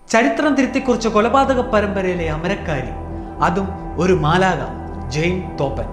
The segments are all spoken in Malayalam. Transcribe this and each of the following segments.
ചരിത്രം തിരുത്തിക്കുറിച്ച കൊലപാതക പരമ്പരയിലെ അമരക്കാരി അതും ഒരു മാലാക ജെയിൻ തോപ്പൻ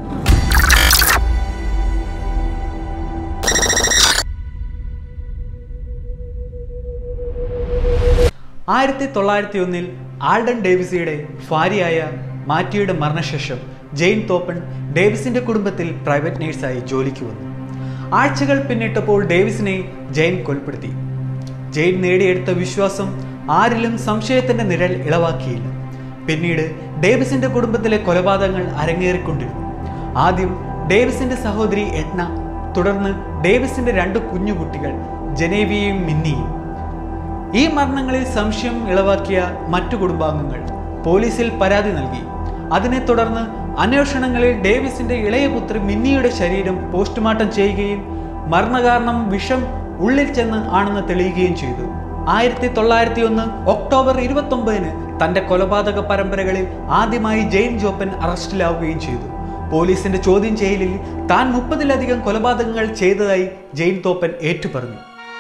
ആയിരത്തി തൊള്ളായിരത്തി ഒന്നിൽ ആൽഡൻ ഡേവിസിയുടെ ഭാര്യയായ മാറ്റിയുടെ മരണശേഷം ജെയിൻ തോപ്പൻ ഡേവിസിന്റെ കുടുംബത്തിൽ പ്രൈവറ്റ് നേഴ്സായി ജോലിക്ക് വന്നു ആഴ്ചകൾ പിന്നിട്ടപ്പോൾ ഡേവിസിനെ ജെയിൻ കൊലപ്പെടുത്തി ജെയിൻ നേടിയെടുത്ത വിശ്വാസം ആരിലും സംശയത്തിന്റെ നിഴൽ ഇളവാക്കിയില്ല പിന്നീട് ഡേവിസിന്റെ കുടുംബത്തിലെ കൊലപാതകങ്ങൾ അരങ്ങേറിക്കൊണ്ടിരുന്നു ആദ്യം ഡേവിസിന്റെ സഹോദരി എഡ്ന തുടർന്ന് ഡേവിസിന്റെ രണ്ട് കുഞ്ഞുകുട്ടികൾ ജനേവിയയും മിന്നിയും ഈ മരണങ്ങളിൽ സംശയം ഇളവാക്കിയ മറ്റു കുടുംബാംഗങ്ങൾ പോലീസിൽ പരാതി നൽകി അതിനെ തുടർന്ന് അന്വേഷണങ്ങളിൽ ഡേവിസിന്റെ ഇളയ പുത്രി മിന്നിയുടെ ശരീരം പോസ്റ്റ്മോർട്ടം ചെയ്യുകയും മരണകാരണം വിഷം ഉള്ളിൽ ചെന്ന് ആണെന്ന് തെളിയുകയും ചെയ്തു ആയിരത്തി തൊള്ളായിരത്തി ഒന്ന് ഒക്ടോബർ ഇരുപത്തി ഒമ്പതിന് തന്റെ കൊലപാതക പരമ്പരകളിൽ ആദ്യമായി ജെയിൻ ജോപ്പൻ അറസ്റ്റിലാവുകയും ചെയ്തു പോലീസിന്റെ ചോദ്യം ചെയ്യലിൽ താൻ മുപ്പതിലധികം കൊലപാതകങ്ങൾ ചെയ്തതായി ജെയിൻ തോപ്പൻ ഏറ്റുപറഞ്ഞു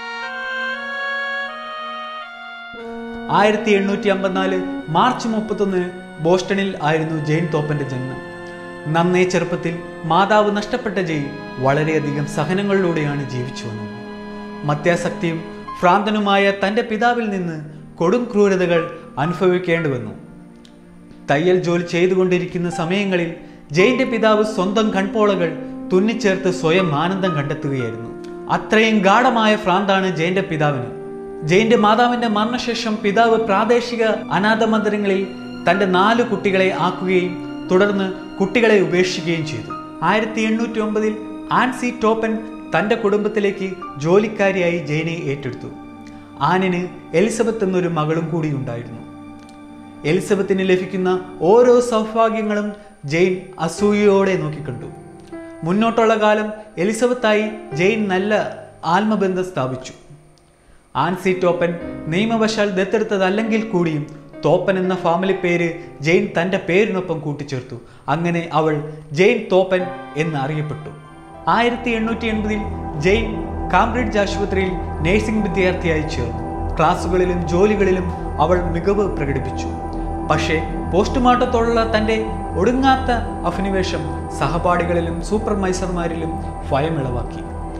ആയിരത്തി എണ്ണൂറ്റി അമ്പത്തിനാല് മാർച്ച് മുപ്പത്തൊന്നിന് ബോസ്റ്റണിൽ ആയിരുന്നു ജെയിൻ തോപ്പന്റെ ജന്മം നന്നേ ചെറുപ്പത്തിൽ മാതാവ് നഷ്ടപ്പെട്ട ജെയിൻ വളരെയധികം സഹനങ്ങളിലൂടെയാണ് ജീവിച്ചു വന്നത് മദ്യാസക്തിയും ഭ്രാന്തനുമായ തൻ്റെ പിതാവിൽ നിന്ന് കൊടും ക്രൂരതകൾ അനുഭവിക്കേണ്ടി വന്നു തയ്യൽ ജോലി ചെയ്തുകൊണ്ടിരിക്കുന്ന സമയങ്ങളിൽ ജെയിന്റെ പിതാവ് സ്വന്തം കൺപോളകൾ തുന്നിച്ചേർത്ത് സ്വയം ആനന്ദം കണ്ടെത്തുകയായിരുന്നു അത്രയും ഗാഠമായ ഭ്രാന്താണ് ജെയിന്റെ പിതാവിന് ജെയിന്റെ മാതാവിന്റെ മരണശേഷം പിതാവ് പ്രാദേശിക അനാഥ മന്ദിരങ്ങളിൽ തന്റെ നാല് കുട്ടികളെ ആക്കുകയും തുടർന്ന് കുട്ടികളെ ഉപേക്ഷിക്കുകയും ചെയ്തു ആയിരത്തി എണ്ണൂറ്റി ഒമ്പതിൽ ആൻസി ടോപ്പൻ തന്റെ കുടുംബത്തിലേക്ക് ജോലിക്കാരിയായി ജെയിനെ ഏറ്റെടുത്തു ആനിന് എലിസബത്ത് എന്നൊരു മകളും കൂടി ഉണ്ടായിരുന്നു എലിസബത്തിന് ലഭിക്കുന്ന ഓരോ സൗഭാഗ്യങ്ങളും ജെയിൻ അസൂയയോടെ നോക്കിക്കണ്ടു മുന്നോട്ടുള്ള കാലം എലിസബത്തായി ജെയിൻ നല്ല ആത്മബന്ധം സ്ഥാപിച്ചു ആൻസി ടോപ്പൻ നിയമവശാൽ ദത്തെടുത്തതല്ലെങ്കിൽ കൂടിയും തോപ്പൻ എന്ന ഫാമിലി പേര് ജെയിൻ തൻ്റെ പേരിനൊപ്പം കൂട്ടിച്ചേർത്തു അങ്ങനെ അവൾ ജെയിൻ തോപ്പൻ എന്ന് അറിയപ്പെട്ടു ആയിരത്തി എണ്ണൂറ്റി എൺപതിൽ ജെയിൻ കാംബ്രിഡ്ജ് ആശുപത്രിയിൽ നഴ്സിംഗ് വിദ്യാർത്ഥിയായി ചേർന്നു ക്ലാസ്സുകളിലും ജോലികളിലും അവൾ മികവ് പ്രകടിപ്പിച്ചു പക്ഷേ പോസ്റ്റ്മോർട്ടത്തോടുള്ള തൻ്റെ ഒടുങ്ങാത്ത അഭിനിവേശം സഹപാഠികളിലും സൂപ്പർവൈസർമാരിലും ഭയമിളവാക്കി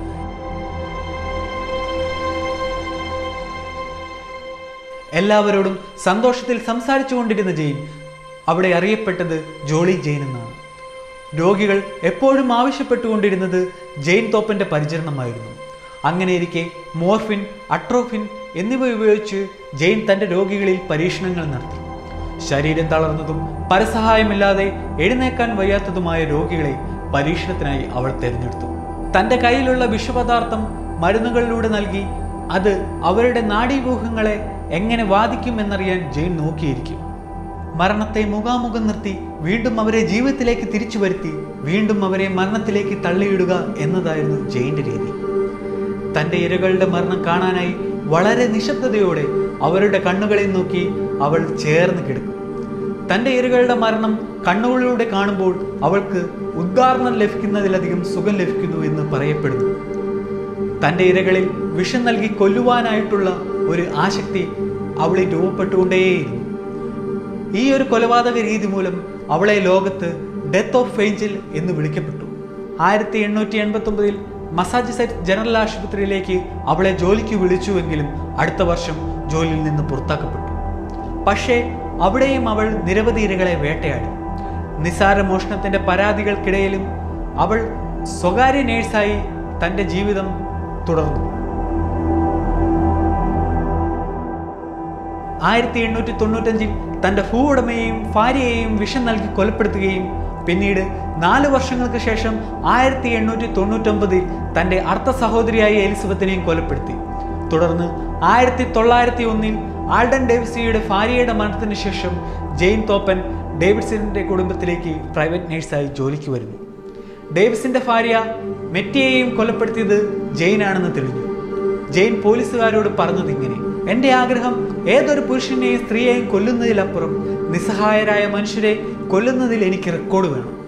എല്ലാവരോടും സന്തോഷത്തിൽ സംസാരിച്ചു കൊണ്ടിരുന്ന ജെയിൻ അവിടെ അറിയപ്പെട്ടത് ജോളി ജെയിൻ എന്നാണ് രോഗികൾ എപ്പോഴും ആവശ്യപ്പെട്ടുകൊണ്ടിരുന്നത് ജെയിൻ തോപ്പന്റെ പരിചരണമായിരുന്നു അങ്ങനെയിരിക്കെ മോർഫിൻ അട്രോഫിൻ എന്നിവ ഉപയോഗിച്ച് ജെയിൻ തന്റെ രോഗികളിൽ പരീക്ഷണങ്ങൾ നടത്തി ശരീരം തളർന്നതും പരസഹായമില്ലാതെ എഴുന്നേക്കാൻ വയ്യാത്തതുമായ രോഗികളെ പരീക്ഷണത്തിനായി അവൾ തിരഞ്ഞെടുത്തു തന്റെ കയ്യിലുള്ള വിഷപദാർത്ഥം മരുന്നുകളിലൂടെ നൽകി അത് അവരുടെ നാഡീവ്യൂഹങ്ങളെ എങ്ങനെ ബാധിക്കും എന്നറിയാൻ ജെയിൻ നോക്കിയിരിക്കും മരണത്തെ മുഖാമുഖം നിർത്തി വീണ്ടും അവരെ ജീവിതത്തിലേക്ക് തിരിച്ചു വരുത്തി വീണ്ടും അവരെ മരണത്തിലേക്ക് തള്ളിയിടുക എന്നതായിരുന്നു ജെയിന്റെ രീതി തന്റെ ഇരകളുടെ മരണം കാണാനായി വളരെ നിശബ്ദതയോടെ അവരുടെ കണ്ണുകളിൽ നോക്കി അവൾ ചേർന്ന് കിടക്കും തന്റെ ഇരകളുടെ മരണം കണ്ണുകളിലൂടെ കാണുമ്പോൾ അവൾക്ക് ഉദ്ഗാരണം ലഭിക്കുന്നതിലധികം സുഖം ലഭിക്കുന്നു എന്ന് പറയപ്പെടുന്നു തന്റെ ഇരകളിൽ വിഷം നൽകി കൊല്ലുവാനായിട്ടുള്ള ഒരു ആസക്തി അവളിൽ രൂപപ്പെട്ടുകൊണ്ടേയിരുന്നു ഈ ഒരു കൊലപാതക രീതി മൂലം അവളെ ലോകത്ത് ഡെത്ത് ഓഫ് ഏഞ്ചൽ എന്ന് വിളിക്കപ്പെട്ടു ആയിരത്തി എണ്ണൂറ്റി എൺപത്തി ഒമ്പതിൽ മസാച്ചുസെറ്റ്സ് ജനറൽ ആശുപത്രിയിലേക്ക് അവളെ ജോലിക്ക് വിളിച്ചുവെങ്കിലും അടുത്ത വർഷം ജോലിയിൽ നിന്ന് പുറത്താക്കപ്പെട്ടു പക്ഷേ അവിടെയും അവൾ നിരവധി ഇരകളെ വേട്ടയാടി നിസാര മോഷണത്തിന്റെ പരാതികൾക്കിടയിലും അവൾ സ്വകാര്യ നേഴ്സായി തന്റെ ജീവിതം തുടർന്നു ആയിരത്തി എണ്ണൂറ്റി തൊണ്ണൂറ്റഞ്ചിൽ തന്റെ ഭൂവുടമയെയും ഭാര്യയെയും വിഷം നൽകി കൊലപ്പെടുത്തുകയും പിന്നീട് നാല് വർഷങ്ങൾക്ക് ശേഷം ആയിരത്തി എണ്ണൂറ്റി തൊണ്ണൂറ്റൊമ്പതിൽ തന്റെ അർത്ഥ സഹോദരിയായ എലിസബത്തിനെയും കൊലപ്പെടുത്തി തുടർന്ന് ആയിരത്തി തൊള്ളായിരത്തി ഒന്നിൽ ആൾഡൻ ഡേവിസിയുടെ ഭാര്യയുടെ മരണത്തിന് ശേഷം ജെയിൻ തോപ്പൻ ഡേവിഡ്സന്റെ കുടുംബത്തിലേക്ക് പ്രൈവറ്റ് നേഴ്സായി ജോലിക്ക് വരുന്നു ഡേവിസിന്റെ ഭാര്യ മെറ്റിയെയും കൊലപ്പെടുത്തിയത് ജെയിനാണെന്ന് തെളിഞ്ഞു ജെയിൻ പോലീസുകാരോട് പറഞ്ഞത് ഇങ്ങനെ എന്റെ ആഗ്രഹം ഏതൊരു പുരുഷനെയും സ്ത്രീയെയും കൊല്ലുന്നതിലപ്പുറം നിസ്സഹായരായ മനുഷ്യരെ കൊല്ലുന്നതിൽ എനിക്ക് റെക്കോർഡ് വേണം